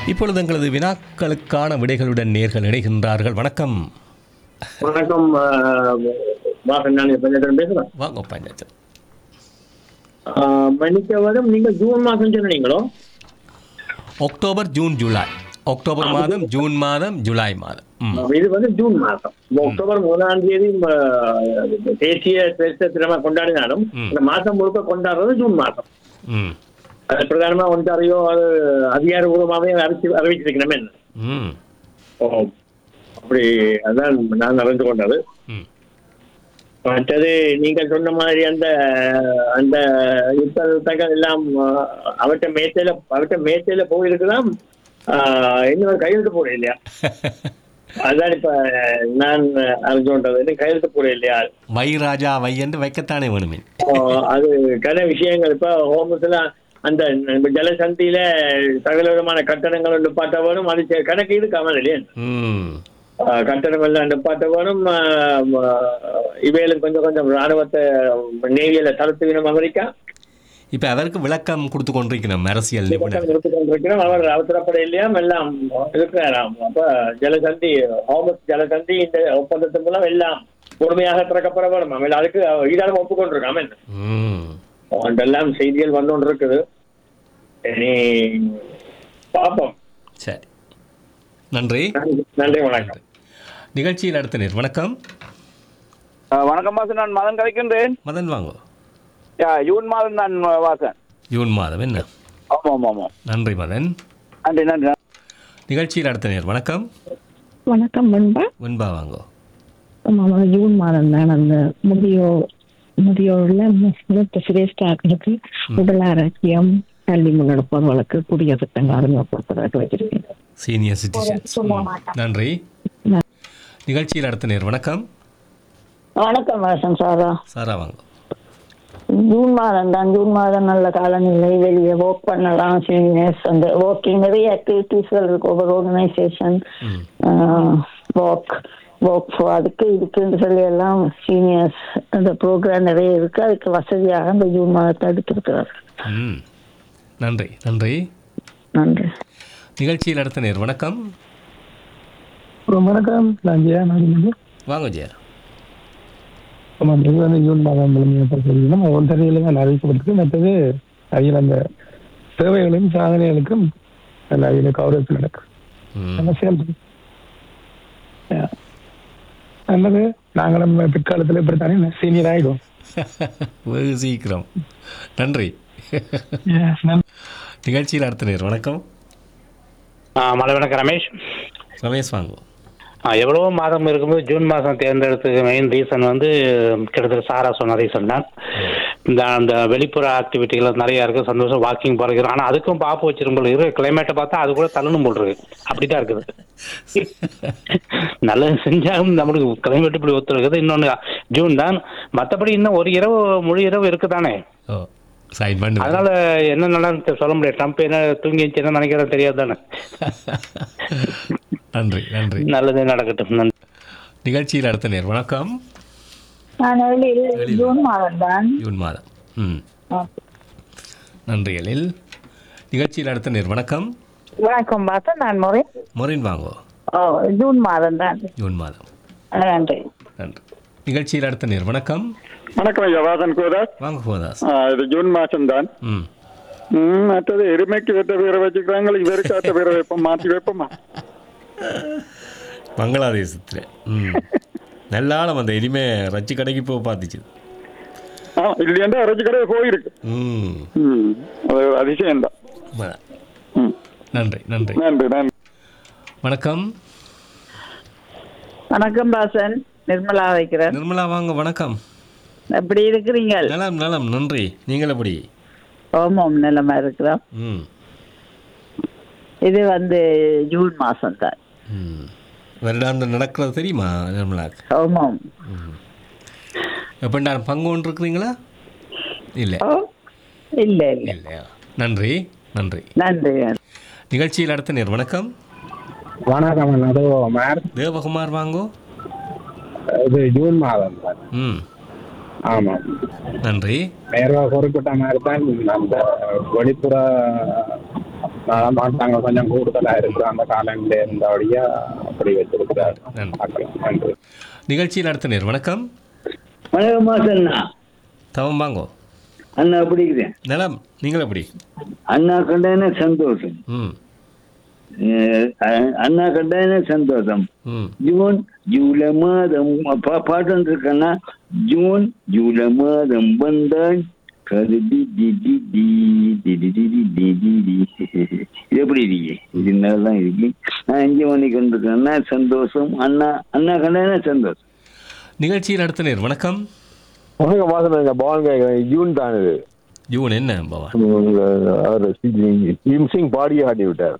இப்பொழுது எங்களது வினாக்களுக்கான விடைகளுடன் நேர்கள் இணைகின்றார்கள் வணக்கம் வணக்கம் வாசன் நான் பஞ்சாயத்து பேசுறேன் வாங்க பஞ்சாயத்து மன்னிக்கவரும் நீங்க ஜூன் மாசம் சொன்னீங்களோ அக்டோபர் ஜூன் ஜூலை அக்டோபர் மாதம் ஜூன் மாதம் ஜூலை மாதம் ம் இது வந்து ஜூன் மாசம் இந்த அக்டோபர் முதலாம் தேதி ம, தேசிய தேசிய தினமா கொண்டாடினாலும் ம். இந்த மாசம் முழுக்க கொண்டாடுறது ஜூன் மாசம் ம் அது பிரதானமா ஒன்றாரியோ அது அதிகாரபூர்வமாவே அறிவிச்சு அறிவிச்சிருக்கணுமே என்ன ம் ஓ அப்படி அதான் நான் அறிந்து கொண்டது ம் மற்றது நீங்கள் சொன்ன மாதிரி அந்த அந்த யுத்த தகவல் எல்லாம் அஹ், அவர்ட்ட மேத்தையில அவர்ட்ட மேத்தையில போயிருக்குதான் இன்னொரு கையெழுத்து போட இல்லையா அதான் இப்ப நான் அறிஞ்சு கொண்டது இன்னும் கையெழுத்து போட இல்லையா வை ராஜா வை என்று வைக்கத்தானே வேணுமே அஹ், அது கன விஷயங்கள் இப்ப ஹோமஸ்ல அந்த இந்த ஜலசந்தியில சகல விதமான கட்டணங்கள் நிப்பாட்ட வேணும் அது சே- கணக்கு இருக்காமல் இல்லையா ம் ஆஹ் கட்டணம் எல்லாம் நிப்பாட்ட வேணும் ஆஹ் ஆஹ் இவைகளும் கொஞ்சம் கொஞ்சம் ராணுவத்தை நேவியில தளர்த்துவினம் அமெரிக்கா இப்போ அதற்கு விளக்கம் கொடுத்து கொண்டிருக்கணும் அரசியல் நிபுணர் நிறுத்திக் கொண்டிருக்கிறோம் அவர் அவசரப்பட இல்லையாம் எல்லாம் இருக்கிறாராம் அப்ப ஜலசந்தி ஹோமஸ் ஜலசந்தி இந்த ஒப்பந்தத்தின் மூலம் எல்லாம் முழுமையாக திறக்கப்பட வேணும் அவன் அதுக்கு ஈடாலும் ஒப்புக்கொண்டிருக்காம என்ன ம் அதெல்லாம் செய்திகள் வந்து கொண்டு இருக்குது இனி பார்ப்போம் சரி நன்றி நன்றி நன்றி வணக்கம் நிகழ்ச்சியில் அடுத்த நேர் வணக்கம் அஹ் வணக்கம் வாசன் நான் மதன் கலைக்கின்றேன் மதன் வாங்கோ யா, ஜூன் மாதம் நான் வாசன் ஜூன் மாதம் என்ன ஆமாம் ஆமாம் ஆமாம் நன்றி மதன் நன்றி நன்றி நிகழ்ச்சியில் அடுத்த நேர் வணக்கம் வணக்கம் முன்பா வெண்பா வாங்கோ ஆமாம் ஜூன் மாதம் தான் அந்த முதியோர் முதியோர்ல மு- மூத்த சிரேஷ்டாக்களுக்கு உடல் ஆரோக்கியம் கல்வி முன்னெடுப்பவர்களுக்கு புதிய திட்டங்கள் அறிமுகப்படுத்துவதற்கு வச்சிருக்கேன் சீனியர் சிட்டிசன்ஸ் நன்றி நிகழ்ச்சியில் அடுத்த நேர் வணக்கம் வணக்கம் வாசன் சாரா சாரா வாங்கோ ஜூன் மாதம் தான் ஜூன் மாதம் நல்ல காலநிலை வெளியே ஒர்க் பண்ணலாம் சீனியர்ஸ் அந்த ஒர்க்கிங் நிறைய ஆக்டிவிட்டீஸ்கள் இருக்கு ஒவ்வொரு ஆர்கனைசேஷன் ம் ஒர்க் ஒர்க் அதுக்கு இதுக்குன்னு சொல்லி எல்லாம் சீனியர்ஸ் அந்த ப்ரோக்ராம் நிறைய இருக்கு அதுக்கு வசதியாக அந்த ஜூன் மாதத்தை எடுத்திருக்கிறார் ம் நன்றி நன்றி நன்றி நிகழ்ச்சியில் அடுத்த நேர் வணக்கம் வணக்கம் நான் ஜெயா நாகராஜன். வாங்க ஜெயா ஆமாம் இது வந்து ஜூன் மாதம் முழுமையாக நம்ம ஒன்றரையிலும் அறிவிக்கப்பட்டிருக்கு மற்றது அதில் அந்த சேவைகளும் சாதனைகளுக்கும் நல்ல அதில் கௌரவத்தில் நடக்கும் ம் நல்ல செயல் நல்லது நாங்களும் பிற்காலத்தில் இப்படித்தானே சீனியர் ஆகிடும் வெகு சீக்கிரம் நன்றி நிகழ்ச்சியில் அடுத்த நேர் வணக்கம் மலை வணக்கம் ரமேஷ் ரமேஷ் வாங்கோ ஆ, எவ்வளவோ மாதம் இருக்கும்போது ஜூன் மாதம் தேர்ந்தெடுத்ததுக்கு மெயின் ரீசன் வந்து கிட்டத்தட்ட சாரா சொன்ன ரீசன் தான் இந்த அந்த வெளிப்புற ஆக்டிவிட்டிகள் நிறைய இருக்கு சந்தோஷம் வாக்கிங் போகிறது ஆனால் அதுக்கும் பாப்பு வச்சிரும் போல இருக்கு கிளைமேட்டை பார்த்தா அது கூட தள்ளணும் போல் இருக்கு அப்படிதான் இருக்குது நல்லது செஞ்சாலும் நம்மளுக்கு கிளைமேட் இப்படி ஒத்துருக்குது இன்னொன்று ஜூன் தான் மற்றபடி இன்னும் ஒரு இரவு முழு இரவு இருக்குதானே ஓ சைன் பண்ணு அதனால என்ன நடந்து சொல்ல முடியாது ட்ரம்ப் என்ன தூங்கி என்ன நினைக்கிறது தெரியாது தானே நன்றி நன்றி நல்லதே நடக்கட்டும் நன்றி நிகழ்ச்சியில் அடுத்த நேர் வணக்கம் நான் எழில் ஜூன் மாதம் தான் ஜூன் மாதம் ம் நன்றி எழில் நிகழ்ச்சியில் அடுத்த நேர் வணக்கம் வணக்கம் பார்த்தா நான் முறை மொரின் வாங்கோ ஓ ஜூன் மாதம் தான் ஜூன் மாதம் நன்றி நன்றி நிகழ்ச்சியில் அடுத்த நேர் வணக்கம் வணக்கம் ஐயா வாசன் கோதாஸ் வாங்க கோதாஸ் ஆ, இது ஜூன் மாசம் தான் ம் மற்றது எருமைக்கு வெட்ட பேரை வச்சுக்கிறாங்க இவருக்கு அட்ட பேரை வைப்போம் மாற்றி வைப்போமா பங்களாதேசத்தில் ம் நல்லாலும் அந்த இனிமே ரச்சி கடைக்கு போய் பார்த்துச்சு ஆ இல்லையாண்டா அரைச்சி கடை போயிருக்கு ம் ம் அது ஒரு அதிசயம் தான் உண்மைதான். ம் நன்றி நன்றி நன்றி நன்றி வணக்கம் வணக்கம் பாசன் நிர்மலா வைக்கிறேன் நிர்மலா வாங்க வணக்கம் எப்படி இருக்கிறீங்க நலம் நலம் நன்றி நீங்கள் எப்படி ஓமம் நிலமா இருக்கிறோம் ம் இது வந்து ஜூன் மாசம் தான் ம் வருடாந்தம் நடக்கிறது தெரியுமா நிர்மலாக்கு ஓமம் எப்போ நான் பங்கு கொண்டு இருக்கிறீங்களா இல்லை ஓ இல்ல இல்ல இல்லையா நன்றி நன்றி நன்றி நிகழ்ச்சியில் அடுத்த நேர் வணக்கம் வணக்கம் அது மேர் தேவகுமார் வாங்கோ இது ஜூன் மாதம் தான் ம் ஆமாம் நன்றி நேர்வாக குறிப்பிட்ட மாதிரி தான் அந்த வெளிப்புற அதான் நாங்கள் கொஞ்சம் கூடுதலா இருக்கிறோம் அந்த காலங்களில் இருந்தபடியா அப்படி வச்சிருக்கிறார் நன்றி. மக்கள் நன்றி நிகழ்ச்சியில் நடத்தினர் வணக்கம் வணக்கம் அண்ணா தவம் வாங்கோ அண்ணா எப்படி இருக்கிறேன் நலம் நீங்கள் எப்படி அண்ணா கண்டேன சந்தோஷம் ம் அஹ் அஹ் அண்ணா கண்டேன சந்தோஷம் ம் ஜூன் ஜூலை மாதம் பா- பாட்டு இருக்கேன்னா ஜூன் ஜூலை மாதம் வந்தாய் கருதி டி டி டி டி டி டி டி டி டி டி. இது எப்படி இருக்கு இது தான் இருக்கு நான் அஞ்சு மணிக்கு வந்திருக்கேன்னா சந்தோஷம் அண்ணா அண்ணா கண்டேன சந்தோஷம் நிகழ்ச்சியில் நடத்தினர் வணக்கம் வணக்கம் வாசன் பவான் கேட்குறேன் ஜூன் தான் இது ஜூன் என்ன பவா அவர் பீம் சிங் பாடியை ஆடி விட்டார்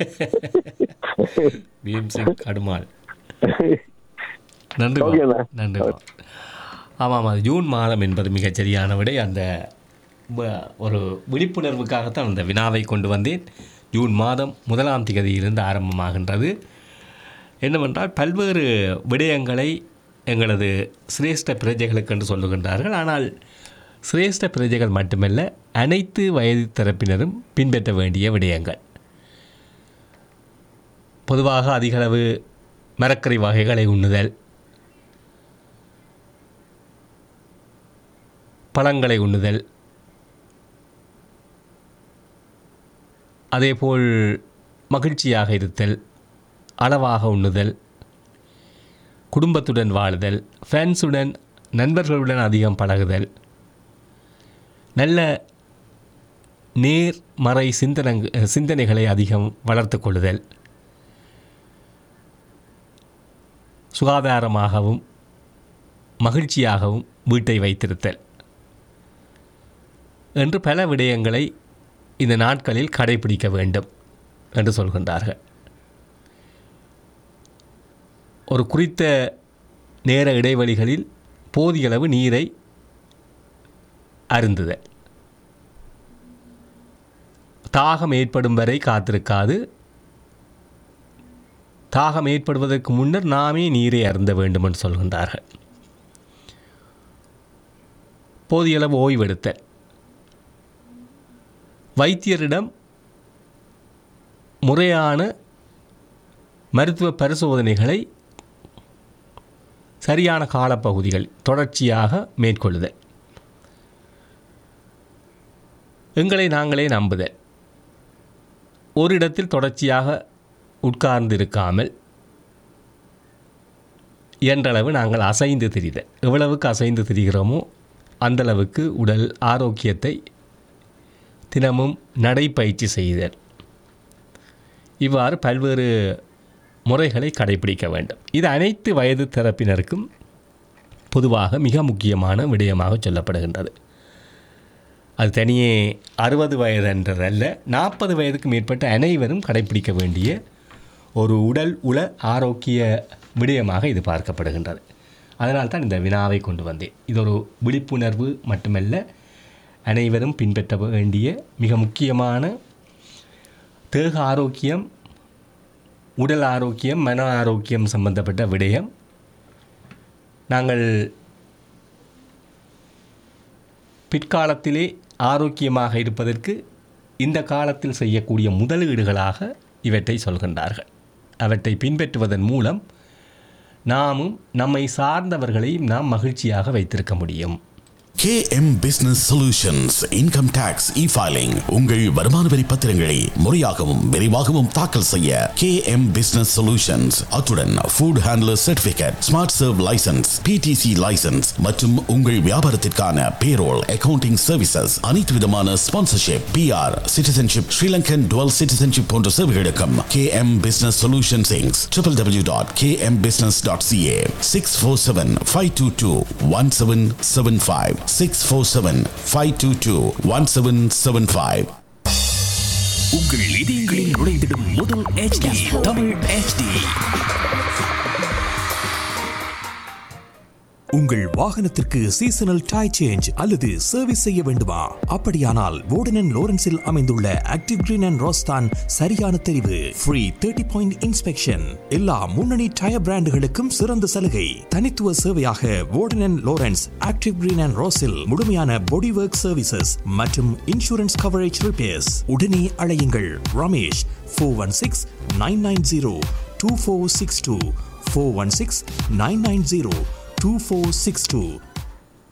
பீம் சிங் கடுமாள் நன்றி Okay, பவா. அண்ணா. நன்றி பவா. ஆமாம் அது ஜூன் மாதம் என்பது மிகச் சரியான விடை அந்த வ- ஒரு விழிப்புணர்வுக்காகத்தான் அந்த வினாவை கொண்டு வந்தேன் ஜூன் மாதம் முதலாம் திகதியிலிருந்து ஆரம்பமாகின்றது என்னவென்றால் பல்வேறு விடயங்களை எங்களது சிரேஷ்ட பிரஜைகளுக்கு என்று சொல்லுகின்றார்கள் ஆனால் சிரேஷ்ட பிரஜைகள் மட்டுமல்ல அனைத்து வயது தரப்பினரும் பின்பற்ற வேண்டிய விடயங்கள் பொதுவாக அதிகளவு மரக்கறி வகைகளை உண்ணுதல் பழங்களை உண்ணுதல் அதேபோல் மகிழ்ச்சியாக இருத்தல் அளவாக உண்ணுதல் குடும்பத்துடன் வாழுதல் ஃப்ரெண்ட்ஸுடன் நண்பர்களுடன் அதிகம் பழகுதல் நல்ல நேர்மறை சிந்தனங் சிந்தனைகளை அதிகம் வளர்த்து கொள்ளுதல் சுகாதாரமாகவும் மகிழ்ச்சியாகவும் வீட்டை வைத்திருத்தல் என்று பல விடயங்களை இந்த நாட்களில் கடைபிடிக்க வேண்டும் என்று சொல்கின்றார்கள் ஒரு குறித்த நேர இடைவெளிகளில் போதியளவு நீரை அருந்துதல் தாகம் ஏற்படும் வரை காத்திருக்காது தாகம் ஏற்படுவதற்கு முன்னர் நாமே நீரை அருந்த வேண்டும் என்று சொல்கின்றார்கள் போதியளவு ஓய்வெடுத்தல் வைத்தியரிடம் முறையான மருத்துவ பரிசோதனைகளை சரியான காலப்பகுதிகள் தொடர்ச்சியாக மேற்கொள்ளுதல் எங்களை நாங்களே நம்புதல் ஒரு இடத்தில் தொடர்ச்சியாக உட்கார்ந்திருக்காமல் இயன்றளவு நாங்கள் அசைந்து திரிதல் எவ்வளவுக்கு அசைந்து திரிகிறோமோ அந்தளவுக்கு உடல் ஆரோக்கியத்தை தினமும் நடைப்பயிற்சி செய்தல் இவ்வாறு பல்வேறு முறைகளை கடைபிடிக்க வேண்டும் இது அனைத்து வயது தரப்பினருக்கும் பொதுவாக மிக முக்கியமான விடயமாக சொல்லப்படுகின்றது அது தனியே அறுபது வயது என்றதல்ல நாற்பது வயதுக்கு மேற்பட்ட அனைவரும் கடைபிடிக்க வேண்டிய ஒரு உடல் உள ஆரோக்கிய விடயமாக இது பார்க்கப்படுகின்றது அதனால் தான் இந்த வினாவை கொண்டு வந்தேன் இது ஒரு விழிப்புணர்வு மட்டுமல்ல அனைவரும் பின்பற்ற வேண்டிய மிக முக்கியமான தேக ஆரோக்கியம் உடல் ஆரோக்கியம் மன ஆரோக்கியம் சம்பந்தப்பட்ட விடயம் நாங்கள் பிற்காலத்திலே ஆரோக்கியமாக இருப்பதற்கு இந்த காலத்தில் செய்யக்கூடிய முதலீடுகளாக இவற்றை சொல்கின்றார்கள் அவற்றை பின்பற்றுவதன் மூலம் நாமும் நம்மை சார்ந்தவர்களையும் நாம் மகிழ்ச்சியாக வைத்திருக்க முடியும் KM Business Solutions Income Tax E-Filing உங்கள் வருமான வரி பத்திரங்களை முறையாகவும் விரைவாகவும் தாக்கல் செய்ய KM Business Solutions அத்துடன் food handler certificate smart serve licence PTC licence மற்றும் உங்கள் வியாபாரத்திற்கான பேரோல் அக்கவுண்டிங் சர்வீசஸ் அனைத்து விதமான sponsorship PR citizenship Sri Lankan dual citizenship போன்ற சேவைகளுக்கும் KM Business Solutions Inc. www.kmbusiness.ca 647-522-1775 647-522-1775 உங்கள் இதயங்களில் நுழைந்திடும் முதல் HD தமிழ் HD உங்கள் வாகனத்திற்கு சீசனல் டை சேஞ்ச் அல்லது சர்வீஸ் செய்ய வேண்டுமா அப்படியானால் வோர்டன் லோரன்ஸில் அமைந்துள்ள ஆக்டிவ் கிரீன் அண்ட் ரோஸ்தான் சரியான தெரிவு ஃப்ரீ தேர்ட்டி பாயிண்ட் இன்ஸ்பெக்ஷன் எல்லா முன்னணி டயர் பிராண்டுகளுக்கும் சிறந்த சலுகை தனித்துவ சேவையாக Wharton Lawrence active green and ரோஸில் முழுமையான பாடி ஒர்க் சர்வீசஸ் மற்றும் இன்சூரன்ஸ் கவரேஜ் ரிப்பேர்ஸ் உடனே அழையுங்கள் Ramesh four one six nine nine zero two four six two four one six nine nine zero 2462